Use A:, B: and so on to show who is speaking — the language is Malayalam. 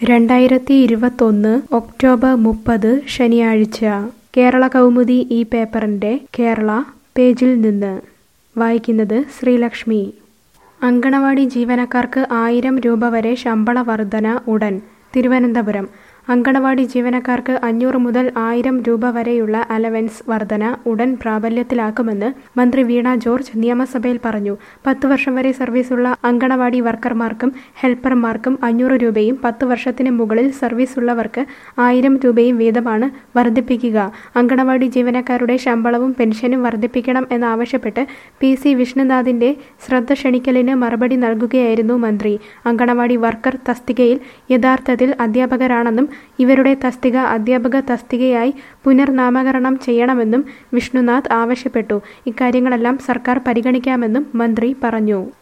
A: രണ്ടായിരത്തി ഇരുപത്തൊന്ന് ഒക്ടോബർ മുപ്പത് ശനിയാഴ്ച കേരള കൗമുദി ഈ പേപ്പറിൻ്റെ കേരള പേജിൽ നിന്ന് വായിക്കുന്നത് ശ്രീലക്ഷ്മി അങ്കണവാടി ജീവനക്കാർക്ക് ആയിരം രൂപ വരെ ശമ്പള വർധന ഉടൻ തിരുവനന്തപുരം അങ്കണവാടി ജീവനക്കാർക്ക് അഞ്ഞൂറ് മുതൽ ആയിരം രൂപ വരെയുള്ള അലവൻസ് വർധന ഉടൻ പ്രാബല്യത്തിലാക്കുമെന്ന് മന്ത്രി വീണ ജോർജ് നിയമസഭയിൽ പറഞ്ഞു പത്ത് വർഷം വരെ സർവീസുള്ള അങ്കണവാടി വർക്കർമാർക്കും ഹെൽപ്പർമാർക്കും അഞ്ഞൂറ് രൂപയും പത്ത് വർഷത്തിന് മുകളിൽ സർവീസുള്ളവർക്ക് ആയിരം രൂപയും വീതമാണ് വർദ്ധിപ്പിക്കുക അങ്കണവാടി ജീവനക്കാരുടെ ശമ്പളവും പെൻഷനും വർദ്ധിപ്പിക്കണം എന്നാവശ്യപ്പെട്ട് പി സി വിഷ്ണുനാഥിന്റെ ശ്രദ്ധ ക്ഷണിക്കലിന് മറുപടി നൽകുകയായിരുന്നു മന്ത്രി അങ്കണവാടി വർക്കർ തസ്തികയിൽ യഥാർത്ഥത്തിൽ അധ്യാപകരാണെന്നും ഇവരുടെ തസ്തിക അധ്യാപക തസ്തികയായി പുനർനാമകരണം ചെയ്യണമെന്നും വിഷ്ണുനാഥ് ആവശ്യപ്പെട്ടു ഇക്കാര്യങ്ങളെല്ലാം സർക്കാർ പരിഗണിക്കാമെന്നും മന്ത്രി പറഞ്ഞു